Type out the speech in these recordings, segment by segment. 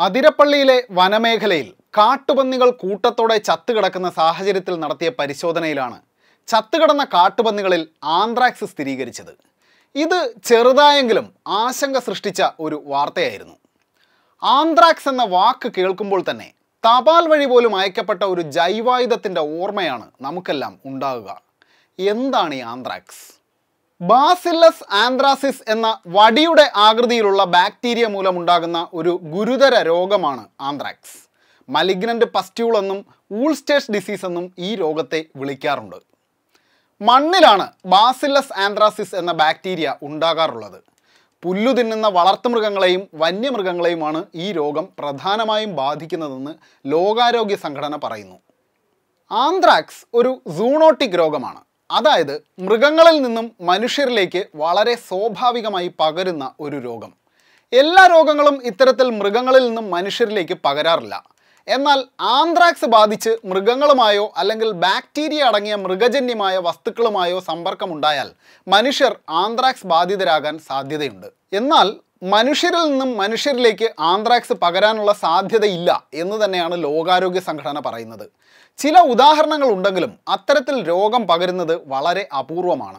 അതിരപ്പള്ളിയിലെ വനമേഖലയിൽ കാട്ടുപന്നികൾ കൂട്ടത്തോടെ ചത്തുകിടക്കുന്ന സാഹചര്യത്തിൽ നടത്തിയ പരിശോധനയിലാണ് ചത്തുകിടന്ന കാട്ടുപന്നികളിൽ ആന്ത്രാക്സ് സ്ഥിരീകരിച്ചത് ഇത് ചെറുതായെങ്കിലും ആശങ്ക സൃഷ്ടിച്ച ഒരു വാർത്തയായിരുന്നു ആന്ത്രാക്സ് എന്ന വാക്ക് കേൾക്കുമ്പോൾ തന്നെ തപാൽ വഴി പോലും അയക്കപ്പെട്ട ഒരു ജൈവായുധത്തിൻ്റെ ഓർമ്മയാണ് നമുക്കെല്ലാം ഉണ്ടാകുക എന്താണ് ഈ ആന്ത്രാക്സ് ബാസില്ലസ് ആന്ത്രാസിസ് എന്ന വടിയുടെ ആകൃതിയിലുള്ള ബാക്ടീരിയ മൂലമുണ്ടാകുന്ന ഒരു ഗുരുതര രോഗമാണ് ആന്ത്രാക്സ് മലിഗ്നൻ്റ് പസ്റ്റ്യൂൾ എന്നും ഊൾസ്റ്റേഴ്സ് ഡിസീസ് എന്നും ഈ രോഗത്തെ വിളിക്കാറുണ്ട് മണ്ണിലാണ് ബാസില്ലസ് ആന്ത്രാസിസ് എന്ന ബാക്ടീരിയ ഉണ്ടാകാറുള്ളത് പുല്ലു തിന്നുന്ന വളർത്തുമൃഗങ്ങളെയും വന്യമൃഗങ്ങളെയുമാണ് ഈ രോഗം പ്രധാനമായും ബാധിക്കുന്നതെന്ന് ലോകാരോഗ്യ സംഘടന പറയുന്നു ആന്ത്രാക്സ് ഒരു സൂണോട്ടിക് രോഗമാണ് അതായത് മൃഗങ്ങളിൽ നിന്നും മനുഷ്യരിലേക്ക് വളരെ സ്വാഭാവികമായി പകരുന്ന ഒരു രോഗം എല്ലാ രോഗങ്ങളും ഇത്തരത്തിൽ മൃഗങ്ങളിൽ നിന്നും മനുഷ്യരിലേക്ക് പകരാറില്ല എന്നാൽ ആന്ത്രാക്സ് ബാധിച്ച് മൃഗങ്ങളുമായോ അല്ലെങ്കിൽ ബാക്ടീരിയ അടങ്ങിയ മൃഗജന്യമായ വസ്തുക്കളുമായോ സമ്പർക്കമുണ്ടായാൽ മനുഷ്യർ ആന്ത്രാക്സ് ബാധിതരാകാൻ സാധ്യതയുണ്ട് എന്നാൽ മനുഷ്യരിൽ നിന്നും മനുഷ്യരിലേക്ക് ആന്ത്രാക്സ് പകരാനുള്ള സാധ്യതയില്ല എന്ന് തന്നെയാണ് ലോകാരോഗ്യ സംഘടന പറയുന്നത് ചില ഉദാഹരണങ്ങൾ ഉണ്ടെങ്കിലും അത്തരത്തിൽ രോഗം പകരുന്നത് വളരെ അപൂർവമാണ്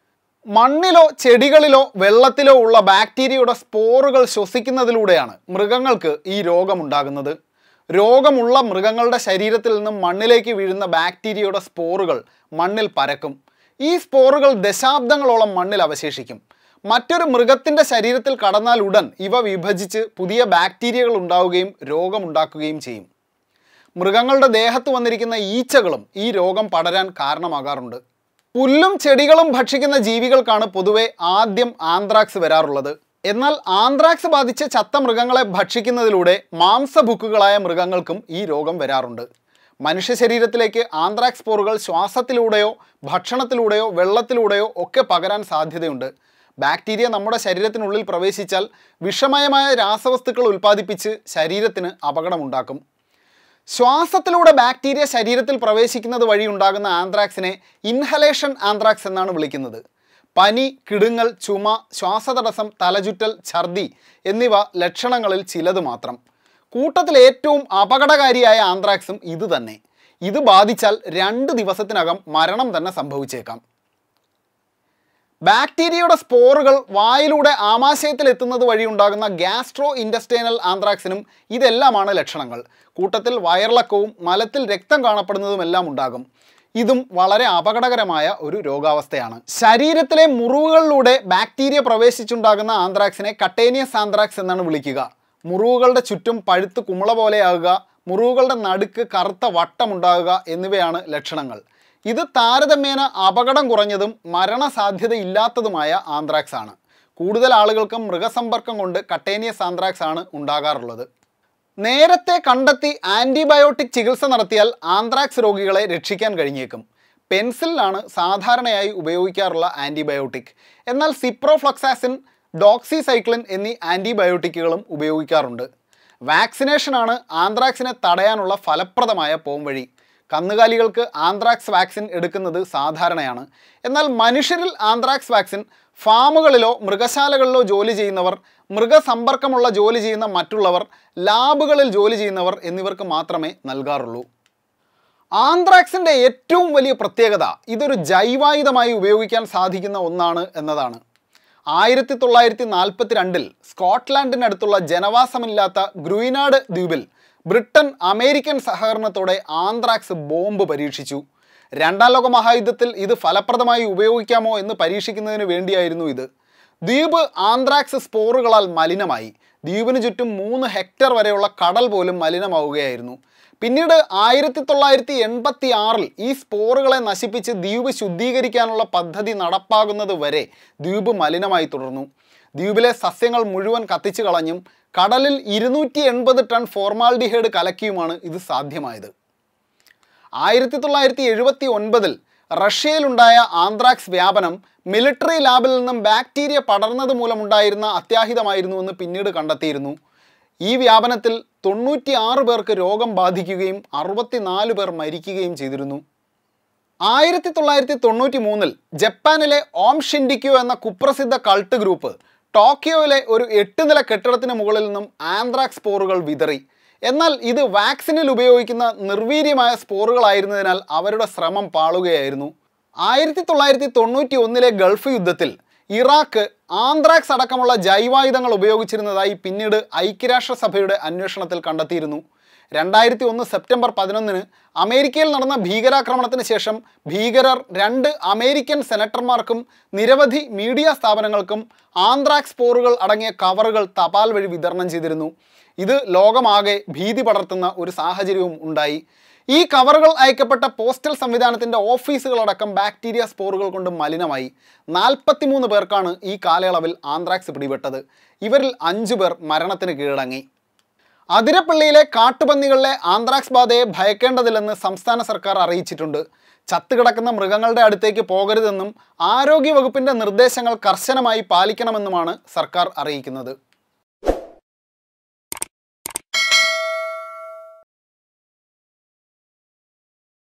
മണ്ണിലോ ചെടികളിലോ വെള്ളത്തിലോ ഉള്ള ബാക്ടീരിയയുടെ സ്പോറുകൾ ശ്വസിക്കുന്നതിലൂടെയാണ് മൃഗങ്ങൾക്ക് ഈ രോഗമുണ്ടാകുന്നത് രോഗമുള്ള മൃഗങ്ങളുടെ ശരീരത്തിൽ നിന്നും മണ്ണിലേക്ക് വീഴുന്ന ബാക്ടീരിയയുടെ സ്പോറുകൾ മണ്ണിൽ പരക്കും ഈ സ്പോറുകൾ ദശാബ്ദങ്ങളോളം മണ്ണിൽ അവശേഷിക്കും മറ്റൊരു മൃഗത്തിൻ്റെ ശരീരത്തിൽ കടന്നാൽ ഉടൻ ഇവ വിഭജിച്ച് പുതിയ ബാക്ടീരിയകൾ ഉണ്ടാവുകയും രോഗമുണ്ടാക്കുകയും ചെയ്യും മൃഗങ്ങളുടെ ദേഹത്ത് വന്നിരിക്കുന്ന ഈച്ചകളും ഈ രോഗം പടരാൻ കാരണമാകാറുണ്ട് പുല്ലും ചെടികളും ഭക്ഷിക്കുന്ന ജീവികൾക്കാണ് പൊതുവെ ആദ്യം ആന്ത്രാക്സ് വരാറുള്ളത് എന്നാൽ ആന്ത്രാക്സ് ബാധിച്ച ചത്ത മൃഗങ്ങളെ ഭക്ഷിക്കുന്നതിലൂടെ മാംസഭുക്കുകളായ മൃഗങ്ങൾക്കും ഈ രോഗം വരാറുണ്ട് മനുഷ്യ ശരീരത്തിലേക്ക് ആന്ത്രാക്സ് സ്പോറുകൾ ശ്വാസത്തിലൂടെയോ ഭക്ഷണത്തിലൂടെയോ വെള്ളത്തിലൂടെയോ ഒക്കെ പകരാൻ സാധ്യതയുണ്ട് ബാക്ടീരിയ നമ്മുടെ ശരീരത്തിനുള്ളിൽ പ്രവേശിച്ചാൽ വിഷമയമായ രാസവസ്തുക്കൾ ഉൽപ്പാദിപ്പിച്ച് ശരീരത്തിന് അപകടമുണ്ടാക്കും ശ്വാസത്തിലൂടെ ബാക്ടീരിയ ശരീരത്തിൽ പ്രവേശിക്കുന്നത് വഴി ഉണ്ടാകുന്ന ആന്ത്രാക്സിനെ ഇൻഹലേഷൻ ആന്ത്രാക്സ് എന്നാണ് വിളിക്കുന്നത് പനി കിടുങ്ങൽ ചുമ ശ്വാസതടസ്സം തലചുറ്റൽ ഛർദി എന്നിവ ലക്ഷണങ്ങളിൽ ചിലത് മാത്രം കൂട്ടത്തിൽ ഏറ്റവും അപകടകാരിയായ ആന്ത്രാക്സും ഇത് തന്നെ ഇത് ബാധിച്ചാൽ രണ്ട് ദിവസത്തിനകം മരണം തന്നെ സംഭവിച്ചേക്കാം ബാക്ടീരിയയുടെ സ്പോറുകൾ വായിലൂടെ ആമാശയത്തിൽ എത്തുന്നത് വഴി ഉണ്ടാകുന്ന ഗ്യാസ്ട്രോ ഇൻഡസ്റ്റൈനൽ ആന്ത്രാക്സിനും ഇതെല്ലാമാണ് ലക്ഷണങ്ങൾ കൂട്ടത്തിൽ വയറിളക്കവും മലത്തിൽ രക്തം കാണപ്പെടുന്നതുമെല്ലാം ഉണ്ടാകും ഇതും വളരെ അപകടകരമായ ഒരു രോഗാവസ്ഥയാണ് ശരീരത്തിലെ മുറിവുകളിലൂടെ ബാക്ടീരിയ പ്രവേശിച്ചുണ്ടാകുന്ന ആന്ത്രാക്സിനെ കട്ടേനിയസ് ആന്ത്രാക്സ് എന്നാണ് വിളിക്കുക മുറിവുകളുടെ ചുറ്റും പഴുത്ത് കുമിള പോലെയാകുക മുറിവുകളുടെ നടുക്ക് കറുത്ത വട്ടമുണ്ടാകുക എന്നിവയാണ് ലക്ഷണങ്ങൾ ഇത് താരതമ്യേന അപകടം കുറഞ്ഞതും മരണസാധ്യതയില്ലാത്തതുമായ ആന്ത്രാക്സ് ആണ് കൂടുതൽ ആളുകൾക്കും മൃഗസമ്പർക്കം കൊണ്ട് കട്ടേനിയസ് ആന്ത്രാക്സ് ആണ് ഉണ്ടാകാറുള്ളത് നേരത്തെ കണ്ടെത്തി ആൻറ്റിബയോട്ടിക് ചികിത്സ നടത്തിയാൽ ആന്ത്രാക്സ് രോഗികളെ രക്ഷിക്കാൻ കഴിഞ്ഞേക്കും പെൻസിലാണ് സാധാരണയായി ഉപയോഗിക്കാറുള്ള ആൻറ്റിബയോട്ടിക് എന്നാൽ സിപ്രോഫ്ലക്സാസിൻ ഡോക്സിസൈക്ലിൻ എന്നീ ആൻറ്റിബയോട്ടിക്കുകളും ഉപയോഗിക്കാറുണ്ട് വാക്സിനേഷനാണ് ആന്ത്രാക്സിനെ തടയാനുള്ള ഫലപ്രദമായ പോംവഴി കന്നുകാലികൾക്ക് ആന്ത്രാക്സ് വാക്സിൻ എടുക്കുന്നത് സാധാരണയാണ് എന്നാൽ മനുഷ്യരിൽ ആന്ത്രാക്സ് വാക്സിൻ ഫാമുകളിലോ മൃഗശാലകളിലോ ജോലി ചെയ്യുന്നവർ മൃഗസമ്പർക്കമുള്ള ജോലി ചെയ്യുന്ന മറ്റുള്ളവർ ലാബുകളിൽ ജോലി ചെയ്യുന്നവർ എന്നിവർക്ക് മാത്രമേ നൽകാറുള്ളൂ ആന്ത്രാക്സിൻ്റെ ഏറ്റവും വലിയ പ്രത്യേകത ഇതൊരു ജൈവായുധമായി ഉപയോഗിക്കാൻ സാധിക്കുന്ന ഒന്നാണ് എന്നതാണ് ആയിരത്തി തൊള്ളായിരത്തി നാൽപ്പത്തി രണ്ടിൽ സ്കോട്ട്ലാൻഡിനടുത്തുള്ള ജനവാസമില്ലാത്ത ഗ്രുയിനാഡ് ദ്വീപിൽ ബ്രിട്ടൻ അമേരിക്കൻ സഹകരണത്തോടെ ആന്ത്രാക്സ് ബോംബ് പരീക്ഷിച്ചു രണ്ടാം ലോക മഹായുദ്ധത്തിൽ ഇത് ഫലപ്രദമായി ഉപയോഗിക്കാമോ എന്ന് പരീക്ഷിക്കുന്നതിന് വേണ്ടിയായിരുന്നു ഇത് ദ്വീപ് ആന്ത്രാക്സ് സ്പോറുകളാൽ മലിനമായി ദ്വീപിന് ചുറ്റും മൂന്ന് ഹെക്ടർ വരെയുള്ള കടൽ പോലും മലിനമാവുകയായിരുന്നു പിന്നീട് ആയിരത്തി തൊള്ളായിരത്തി എൺപത്തി ആറിൽ ഈ സ്പോറുകളെ നശിപ്പിച്ച് ദ്വീപ് ശുദ്ധീകരിക്കാനുള്ള പദ്ധതി നടപ്പാകുന്നത് വരെ ദ്വീപ് മലിനമായി തുടർന്നു ദ്വീപിലെ സസ്യങ്ങൾ മുഴുവൻ കത്തിച്ചു കളഞ്ഞും കടലിൽ ഇരുന്നൂറ്റി എൺപത് ടൺ ഫോർമാൽഡിഹൈഡ് കലക്കിയുമാണ് ഇത് സാധ്യമായത് ആയിരത്തി തൊള്ളായിരത്തി എഴുപത്തി ഒൻപതിൽ റഷ്യയിലുണ്ടായ ആന്ത്രാക്സ് വ്യാപനം മിലിറ്ററി ലാബിൽ നിന്നും ബാക്ടീരിയ പടർന്നത് മൂലമുണ്ടായിരുന്ന അത്യാഹിതമായിരുന്നുവെന്ന് പിന്നീട് കണ്ടെത്തിയിരുന്നു ഈ വ്യാപനത്തിൽ തൊണ്ണൂറ്റി ആറ് പേർക്ക് രോഗം ബാധിക്കുകയും അറുപത്തിനാല് പേർ മരിക്കുകയും ചെയ്തിരുന്നു ആയിരത്തി തൊള്ളായിരത്തി തൊണ്ണൂറ്റി മൂന്നിൽ ജപ്പാനിലെ ഓം ഷിൻഡിക്യോ എന്ന കുപ്രസിദ്ധ കൾട്ട് ഗ്രൂപ്പ് ടോക്കിയോയിലെ ഒരു എട്ട് നില കെട്ടിടത്തിന് മുകളിൽ നിന്നും ആന്ത്രാക്സ് സ്പോറുകൾ വിതറി എന്നാൽ ഇത് വാക്സിനിൽ ഉപയോഗിക്കുന്ന നിർവീര്യമായ സ്പോറുകളായിരുന്നതിനാൽ അവരുടെ ശ്രമം പാളുകയായിരുന്നു ആയിരത്തി തൊള്ളായിരത്തി തൊണ്ണൂറ്റി ഒന്നിലെ ഗൾഫ് യുദ്ധത്തിൽ ഇറാഖ് ആന്ത്രാക്സ് അടക്കമുള്ള ജൈവായുധങ്ങൾ ഉപയോഗിച്ചിരുന്നതായി പിന്നീട് ഐക്യരാഷ്ട്രസഭയുടെ അന്വേഷണത്തിൽ കണ്ടെത്തിയിരുന്നു രണ്ടായിരത്തി ഒന്ന് സെപ്റ്റംബർ പതിനൊന്നിന് അമേരിക്കയിൽ നടന്ന ഭീകരാക്രമണത്തിന് ശേഷം ഭീകരർ രണ്ട് അമേരിക്കൻ സെനറ്റർമാർക്കും നിരവധി മീഡിയ സ്ഥാപനങ്ങൾക്കും ആന്ത്രാക്സ് സ്പോറുകൾ അടങ്ങിയ കവറുകൾ തപാൽ വഴി വിതരണം ചെയ്തിരുന്നു ഇത് ലോകമാകെ ഭീതി പടർത്തുന്ന ഒരു സാഹചര്യവും ഉണ്ടായി ഈ കവറുകൾ അയക്കപ്പെട്ട പോസ്റ്റൽ സംവിധാനത്തിൻ്റെ ഓഫീസുകളടക്കം ബാക്ടീരിയ സ്പോറുകൾ കൊണ്ട് മലിനമായി നാൽപ്പത്തിമൂന്ന് പേർക്കാണ് ഈ കാലയളവിൽ ആന്ത്രാക്സ് പിടിപെട്ടത് ഇവരിൽ അഞ്ചു പേർ മരണത്തിന് കീഴടങ്ങി അതിരപ്പള്ളിയിലെ കാട്ടുപന്നികളിലെ ആന്ത്രാക്സ് ബാധയെ ഭയക്കേണ്ടതില്ലെന്ന് സംസ്ഥാന സർക്കാർ അറിയിച്ചിട്ടുണ്ട് ചത്തുകിടക്കുന്ന മൃഗങ്ങളുടെ അടുത്തേക്ക് പോകരുതെന്നും ആരോഗ്യവകുപ്പിൻ്റെ നിർദ്ദേശങ്ങൾ കർശനമായി പാലിക്കണമെന്നുമാണ് സർക്കാർ അറിയിക്കുന്നത്